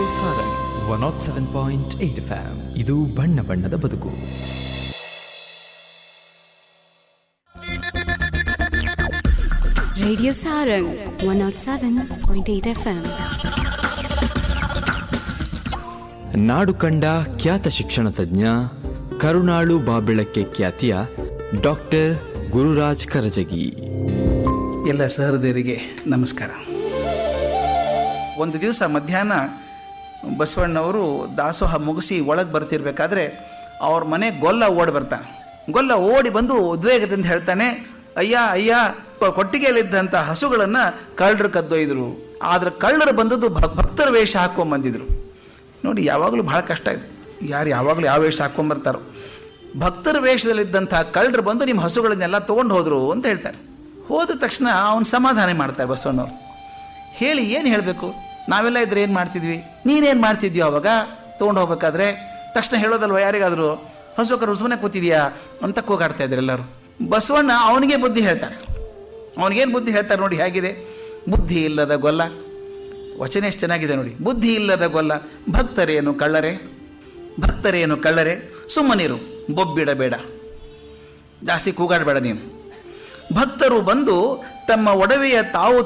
Sarang one naught seven point eight FM ಇದು ಬಣ್ಣ ಬಣ್ಣದ ಬದುಕು Radio Sarang 107.8 FM. ನಾಡು ಕಂಡ ಖ್ಯಾತ ಶಿಕ್ಷಣ ತಜ್ಞ ಕರುಣಾಳು ಬಾಬೆಳಕ್ಕೆ ಖ್ಯಾತಿಯ ಡಾಕ್ಟರ್ ಗುರುರಾಜ್ ಕರಜಗಿ ಎಲ್ಲ ಸಹೃದಯರಿಗೆ ನಮಸ್ಕಾರ ಒಂದು ದಿವಸ ಮಧ್ಯಾಹ್ನ ಬಸವಣ್ಣವರು ದಾಸೋಹ ಮುಗಿಸಿ ಒಳಗೆ ಬರ್ತಿರ್ಬೇಕಾದ್ರೆ ಅವ್ರ ಮನೆ ಗೊಲ್ಲ ಓಡಿ ಬರ್ತಾನೆ ಗೊಲ್ಲ ಓಡಿ ಬಂದು ಉದ್ವೇಗದಿಂದ ಹೇಳ್ತಾನೆ ಅಯ್ಯ ಅಯ್ಯ ಪ- ಕೊಟ್ಟಿಗೆಯಲ್ಲಿದ್ದಂಥ ಹಸುಗಳನ್ನು ಕಳ್ಳರು ಕದ್ದೊಯ್ದರು ಆದ್ರೆ ಕಳ್ಳರು ಬಂದದ್ದು ಭಕ್- ಭಕ್ತರ ವೇಷ ಹಾಕ್ಕೊಂಬಂದಿದ್ರು ನೋಡಿ ಯಾವಾಗಲೂ ಭಾಳ ಕಷ್ಟ ಇದೆ ಯಾರು ಯಾವಾಗಲೂ ಯಾವ ವೇಷ ಹಾಕ್ಕೊಂಬರ್ತಾರೋ ಭಕ್ತರ ವೇಷದಲ್ಲಿದ್ದಂಥ ಕಳ್ಳರು ಬಂದು ನಿಮ್ಮ ಹಸುಗಳನ್ನೆಲ್ಲ ತೊಗೊಂಡು ಹೋದರು ಅಂತ ಹೇಳ್ತಾರೆ ಹೋದ ತಕ್ಷಣ ಅವನು ಸಮಾಧಾನ ಮಾಡ್ತಾರೆ ಬಸವಣ್ಣವ್ರು ಹೇಳಿ ಏನು ಹೇಳಬೇಕು ನಾವೆಲ್ಲ ಇದ್ರೆ ಏನು ಮಾಡ್ತಿದ್ವಿ ನೀನೇನು ಮಾಡ್ತಿದ್ಯೋ ಅವಾಗ ತೊಗೊಂಡು ಹೋಗ್ಬೇಕಾದ್ರೆ ತಕ್ಷಣ ಹೇಳೋದಲ್ವ ಯಾರಿಗಾದರೂ ಹಸು ಕರು ಸುಮ್ಮನೆ ಕೂತಿದ್ಯಾ ಅಂತ ಕೂಗಾಡ್ತಾ ಇದ್ರು ಎಲ್ಲರೂ ಬಸವಣ್ಣ ಅವನಿಗೆ ಬುದ್ಧಿ ಹೇಳ್ತಾರೆ ಅವನಿಗೇನು ಬುದ್ಧಿ ಹೇಳ್ತಾರೆ ನೋಡಿ ಹೇಗಿದೆ ಬುದ್ಧಿ ಇಲ್ಲದ ಗೊಲ್ಲ ವಚನ ಎಷ್ಟು ಚೆನ್ನಾಗಿದೆ ನೋಡಿ ಬುದ್ಧಿ ಇಲ್ಲದ ಗೊಲ್ಲ ಭಕ್ತರೇನು ಕಳ್ಳರೆ ಭಕ್ತರೇನು ಕಳ್ಳರೆ ಸುಮ್ಮನಿರು ಬೊಬ್ಬಿಡಬೇಡ ಜಾಸ್ತಿ ಕೂಗಾಡಬೇಡ ನೀನು ಭಕ್ತರು ಬಂದು ತಮ್ಮ ಒಡವೆಯ ತಾವು